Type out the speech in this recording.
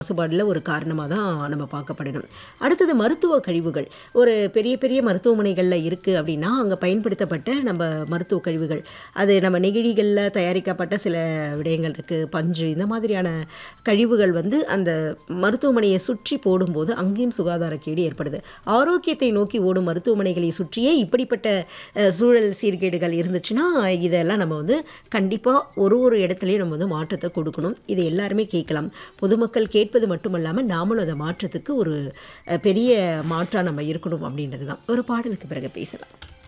மாசுபாடில் ஒரு காரணமாக தான் நம்ம பார்க்கப்படணும் அடுத்தது மருத்துவ கழிவுகள் ஒரு பெரிய பெரிய மருத்துவமனைகளில் இருக்குது அப்படின்னா அங்கே பயன்படுத்தப்பட்ட நம்ம மருத்துவ கழிவுகள் அது நம்ம நெகிழிகளில் தயாரிக்கப்பட்ட சில விடயங்கள் இருக்குது பஞ்சு இந்த மாதிரியான கழிவுகள் வந்து அந்த மருத்துவமனையை சுற்றி போடும்போது அங்கேயும் சுகாதாரக்கேடு ஏற்படுது ஆரோக்கியத்தை நோக்கி ஓடும் மருத்துவமனைகளை சுற்றியே இப்படிப்பட்ட அஹ், சூழல் சீர்கேடுகள் இருந்துச்சுன்னா இதெல்லாம் நம்ம வந்து கண்டிப்பாக ஒரு ஒரு இடத்துலையும் நம்ம வந்து மாற்றத்தை கொடுக்கணும் இது எல்லாருமே கேட்கலாம் பொதுமக்கள் கேட்பது மட்டும் இல்லாமல் நாமளும் அந்த மாற்றத்துக்கு ஒரு அஹ், பெரிய மாற்றாக நம்ம இருக்கணும் அப்படின்றது தான் ஒரு பாடலுக்கு பிறகு பேசலாம்